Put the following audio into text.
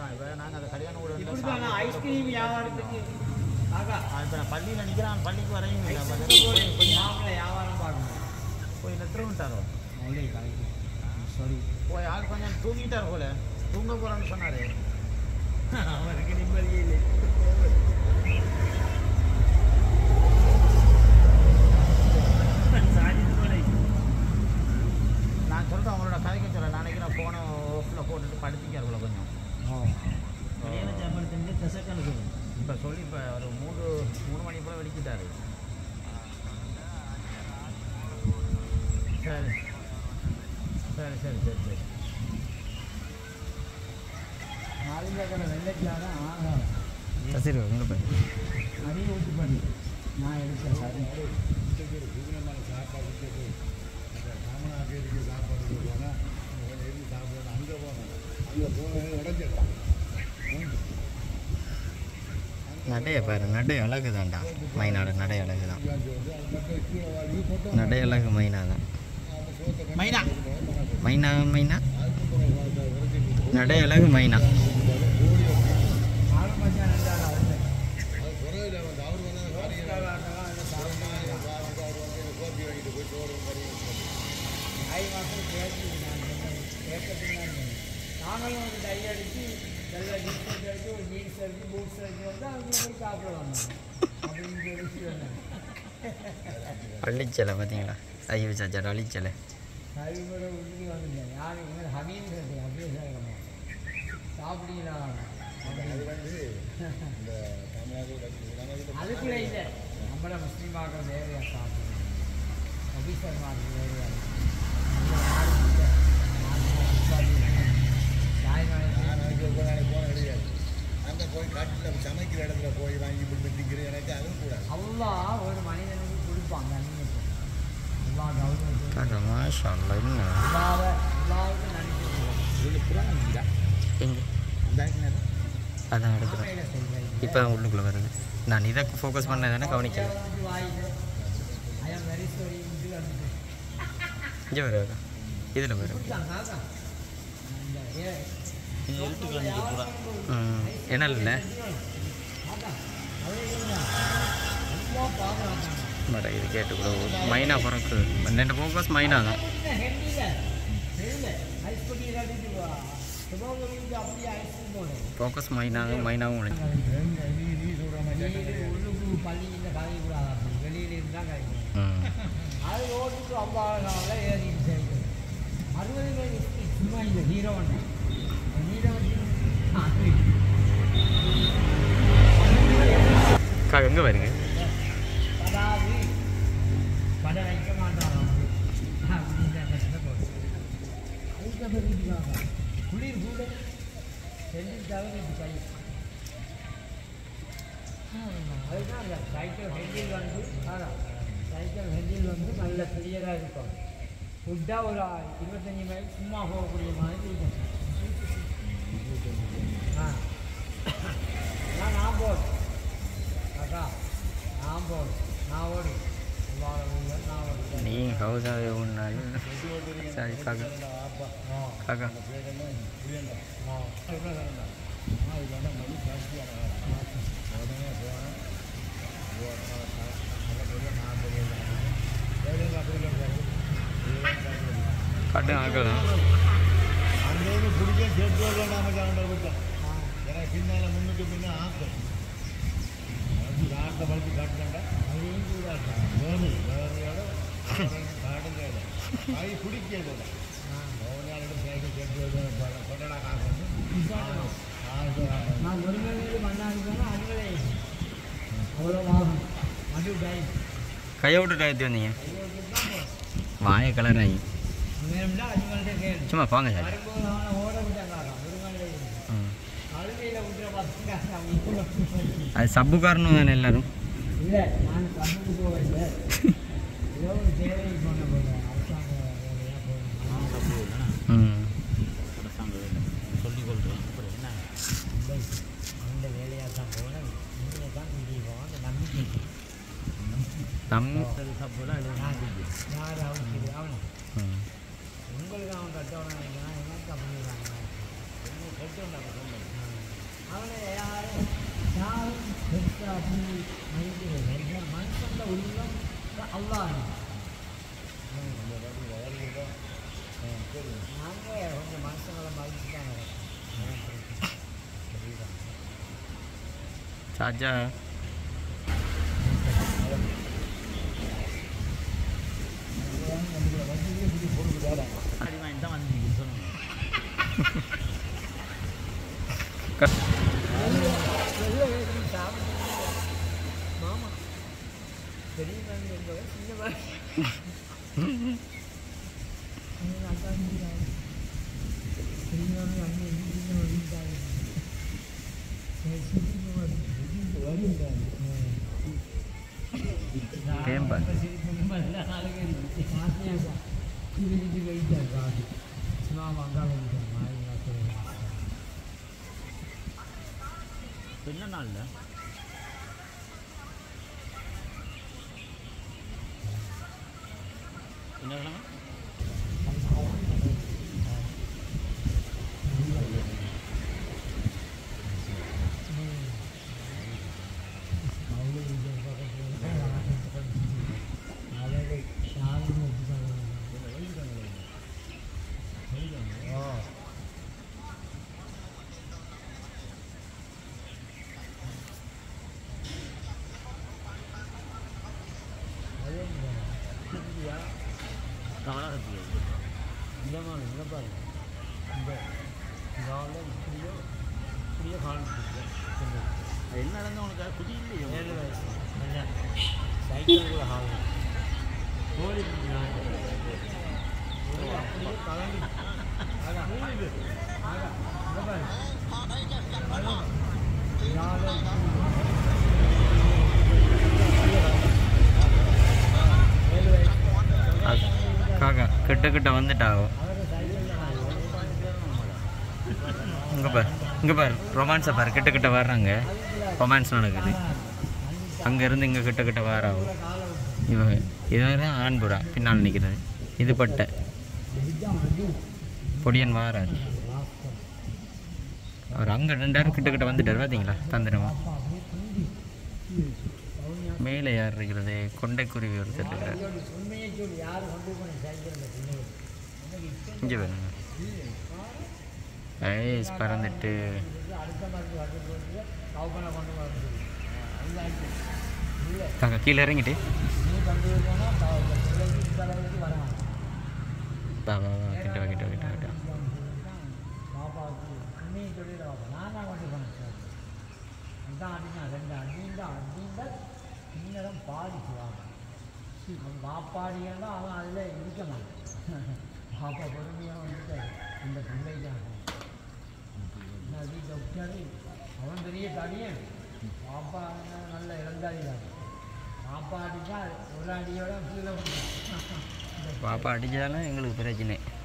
அதான் இப்போ நாங்கள் அந்த கல்யாண வீடு வந்து இப்படி தான் ஐஸ்கிரீம் வியாபாரத்துக்கு ஆகா இப்போ நான் பள்ளியில் நிற்கிறேன் பள்ளிக்கு வரையும் இல்லை ஐஸ்கிரீம் போய் கொஞ்சம் கொஞ்சம் மாப்பிள்ளை வியாபாரம் பார்க்கணும் போய் நிறுத்திட்டாரோ அவ்வளோ கலைக்கு சாரி போய் ஆள் கொஞ்சம் தூங்கிட்டார் போல தூங்க போகிறேன்னு சொன்னார் அவருக்கு நிம்மதியே இல்லை சாதித்து போல நான் சொல்கிறேன் அவங்களோட கதைக்க சொல்ல நாளைக்கு நான் ஃபோனை ஓஃபில் போட்டுட்டு படுத்திக்கார் போல கொஞ்சம் கல்யாண சாப்பாடு தெரிஞ்சு தசக்கணக்கு இப்போ சொல்லி இப்போ ஒரு மூணு மூணு மணி போல் வெடிக்கிட்டாரு சரி சரி சரி சரி சரி நாளைக்கு வெள்ளைக்கான ஆகாம் சரி உங்களை போய் அடி ஊற்றி பண்ணி நான் எடுத்தேன் சாரி நடைய பாரு நடை அழகு தான்டா மைனாட நடை அழகு தான் நடை அழகு மைனா தான் மைனா மைனா மைனா நடை அழகு மைனா ஆள் மச்சான் இருந்தாலும் அவங்க ஐ மாதம் கேட்டு நான் கேட்கறதுக்கு நான் நாங்களும் ஒரு டை அடித்து நல்ல டிஸ்கவுண்ட் அடித்து ஒரு மீன்ஸ் அடித்து பூட்ஸ் அடித்து வந்து அவங்க போய் சாப்பிட வந்தோம் அப்படின்னு சொல்லி சொன்னேன் அள்ளிச்சலை பார்த்தீங்களா ஐயோ சாச்சார் அள்ளிச்சலை கழிவுற உள்ளி வந்துட்டேன் யார் இங்கே ஹமீன்றது அப்படியே சொல்லணும் சாப்பிட்டீங்களா அதுக்குள்ள இல்லை நம்மள முஸ்லீம் ஆகிற வேறையா சாப்பிடுவோம் அபிஷர் மாதிரி வேறையா அங்கே போய் காட்டில் சமைக்கிற இடத்துல போய் வாங்கி இப்படி திங்கிறது எனக்கு அதுவும் கூடாது அல்லா ஒரு மனிதனுக்கு கொடுப்பாங்க அன்னைக்கு அல்லா கவர்மெண்ட் காக்கா மாஷா அல்லா என்ன அல்லாவை அல்லாவுக்கு நினைச்சு எங்கே பேங்க் அதான் எடுக்கிறேன் இப்போ தான் உள்ளுக்குள்ளே வருது நான் இதை ஃபோக்கஸ் பண்ணதானே கவனிக்கல ஐ ஆம் வெரி சாரி இது வந்துட்டு இங்கே வருவாக்கா இதில் வரும் ம் என்ன இல்லை மர இது கேட்டுக்கூட மைனா பிறக்கு ரெண்டு ஃபோக்கஸ் மைனா தான் ஃபோக்கஸ் மைனாவும் மைனாவும் உழைச்சு பள்ளியில் கதை கூடாது வெளியில் இருந்தால் கிடைக்கும் ம் அது ரோட்டுக்கு ஐம்பது நாளில் ஏறிட்டு சேர்க்கும் அறுபது பேர் சும்மா இந்த ஹீரோ ஒன்று ஹீரோ அக்கா எங்கே வருங்க அதாவது படம் வைக்க மாட்டான் அப்படின்னு கஷ்டப்படும் அதுக்கப்புறம் குளிர் கூட செல்லில் தவிர கை அதுதான் அந்த சைக்கிள் ஹெண்டில் வந்து அதான் சைக்கிள் ஹெண்டில் வந்து நல்ல கிளியராக இருக்கும் ஃபுட்டாக ஒரு இருபத்தஞ்சி மைல் சும்மா போகக்கூடிய மாதிரி இருக்கும் ஆ அதான் நான் போடு அக்கா நான் போடு நான் ஓடு எல்லாரும் நான் ஓடு நீ ஹவுஸாகவே ஒன்றாலும் சரி காக்கா ஆ காக்கா ஆ காட்டு ஆக்கலாம் அங்கேருந்து பிடிக்க சேர்த்து நாம சாண்ட விட்டோம் எனக்கு பின்னால முன்னுக்கு பின்ன ஆக்கம் அது ஆட்ட வளர்த்து காட்டுறேன்டா அதையும் கூட வேறு வேறையோட காடும் கேடு கை பிடிக்கிறது பவனாளிடம் சைக்கிள் சேர்த்து கொண்டடா காசு காசு நான் ஒரு மணி மண்ணாடி போனால் அதுவே அவ்வளோ ஆகும் அது டைம் கையை விட்டு டயத்து வந்தீங்க வாய கலர் ஆகி வேணும்னா அது மாதிரி கேளு சும்மா போங்க சார் வரும்போது அவனை ஓட விட்டாங்க ஒரு மணி ம் அழுகையில் விட்டுற பசங்க அவங்க அது சப்புக்காரனும் தானே எல்லாரும் இல்லை நான் கம்பெனி போகல ஏதோ ஒரு தேவை பண்ண போகிறேன் அரசாங்க வேலையாக போகணும் ம் சொல்லிக் கொள்கிறேன் அப்புறம் என்ன இல்லை அந்த வேலையாக தான் போனேன் நீங்கள் தான் இங்கே போவாங்க நம்பிக்கை நம் சப்போலாம் யார் அவங்க அவனை ம் உங்களுக்கு அவன் கட்டவனா என்ன என்ன கம்பெனி வாங்க கட்டவனா அவனை யாரும் யாரும் பெருசாக அப்படி மதிக்கிறது இல்லை மனுஷன் உள்ளம் அல்லாஹ் நாங்கள் கொஞ்சம் மனுஷங்களை மதிச்சு தான் நடக்கும் சார்ஜா அடி வாங்கி தான் வந்து சொன்னாங்க வெள்ளை வேணும் சாப்பிட்டு மாமா பெரிய மேம் என்பவர் சின்ன மேம் தேம்பா என்ன நாள்ல என்ன கிழமை காலகட்டத்தில் இல்லைம்மா இல்லை பாருங்க இந்த இதால் இப்படியோ இப்படியோ காணிச்சிருக்கு அது என்ன நடந்தா உனக்கு குடி இல்லையோ ஏழு வயசு நல்லா சைக்கிள் ஹால் கோழி அப்படியே கலந்து அதான் அதான் இந்த பாரு அதான். இதால ஏழு வயசு காக்கா கிட்ட கிட்ட வந்துட்டாவோ அவரை சைக்கிளில் இங்கே பாரு இங்கே பாரு ரொமான்ஸை பாரு கிட்ட கிட்ட வர்றாங்க ரொமான்ஸ் நடக்குது அங்கேருந்து இங்கே கிட்ட கிட்ட வாராவோ இவ இவன் தான் ஆண்புறா பின்னால் நிற்கிறது இது பட்டை பொடியன் வாராரு அவர் அங்கே ரெண்டாயிரம் கிட்ட கிட்ட வந்துட்டார் பார்த்தீங்களா தந்திரமா மேலே யார் இருக்கிறது கொண்டைக்குருவி ஒருத்தர் இருக்கிறார் உண்மையை சொல்லி யார் கொண்டு போன சைக்கிளில் பிள்ளைகள் இங்கே பாருங்க ஐஸ் பறந்துட்டு அடுத்த மாதிரி வந்து போட்டு கவுப்பனை கொண்டு வர சொல்லி அதுதான் இல்லை காக்கா கீழே இறங்கிட்டு நீ கொண்டு போனால் பிள்ளைக்கு இந்த அளவுக்கு வராங்க வா வா வா கிட்ட வா கிட்ட வா கிட்ட வா, கிட்ட வா. பாப்பாவுக்கு உண்மையை சொல்லிட பாப்பா நான் தான் கொண்டு போனேன் சார் அதான் அடினா ரெண்டு அடிந்தா அடிந்தா பின்னரம் பாதிக்குவாங்க அவன் பாப்பாடியன்னா அவன் அதில் இருக்க மாட்டான் பாப்பா பொறுமையாக வந்துட்டு இந்த பிள்ளைக்காக அது டாக்டர் அவன் பெரிய தடியன் பாப்பா என்ன நல்ல இறந்தாடி தான் பாப்பா அடித்தா ஒரு அடியோட கீழே விழுந்தான். பாப்பா அடிச்சாலும் எங்களுக்கு பிரச்சனை